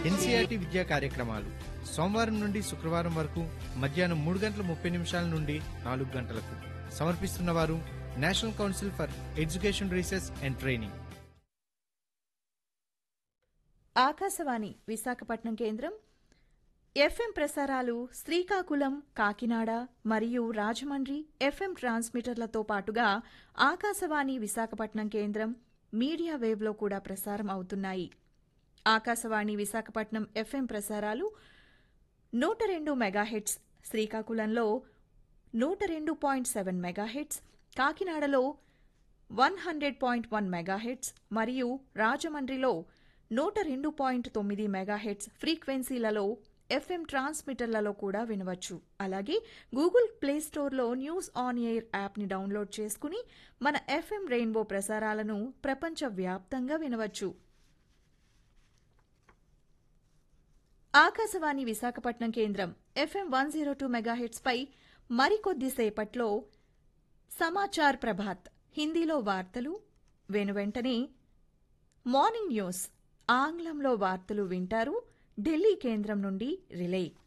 NCERT విద్యా కార్యక్రమాలు సోమవారం నుండి శుక్రవారం వరకు మధ్యాహ్నం మూడు గంటల ముప్పై నిమిషాల నుండి నాలుగు గంటలకు సమర్పిస్తున్నవారు National Council for Education Research and Training Akashvani Visakhapatnam కేంద్రం ఎఫ్ఎం ప్రసారాలు శ్రీకాకుళం కాకినాడ మరియు రాజమండ్రి ఎఫ్ఎం ట్రాన్స్మిటర్లతో పాటుగా ఆకాశవాణి విశాఖపట్నం కేంద్రం మీడియా వేవ్లో కూడా ప్రసారం అవుతున్నాయి ఆకాశవాణి విశాఖపట్నం ఎఫ్ఎం ప్రసారాలు నూట రెండు మెగాహెట్స్ శ్రీకాకుళంలో నూట రెండు పాయింట్ సెవెన్ మెగాహెట్స్ కాకినాడలో one hundred point one megahertz మరియు రాజమండ్రిలో నూట రెండు పాయింట్ తొమ్మిది మెగాహెట్స్ ఫ్రీక్వెన్సీలలో ఎఫ్ఎం ట్రాన్స్మిటర్లలో కూడా వినవచ్చు అలాగే గూగుల్ ప్లేస్టోర్లో న్యూస్ ఆన్ ఎయిర్ యాప్ని డౌన్లోడ్ చేసుకుని మన ఎఫ్ఎం రెయిన్బో ప్రసారాలను ప్రపంచవ్యాప్తంగా వినవచ్చు ఆకాశవాణి విశాఖపట్నం కేంద్రం FM one zero two megahertz పై మరికొద్దిసేపట్లో సమాచార్ ప్రభాత్ హిందీలో వార్తలు వెనువెంటనే మార్నింగ్ న్యూస్ ఆంగ్లంలో వార్తలు వింటారు ఢిల్లీ కేంద్రం నుండి రిలే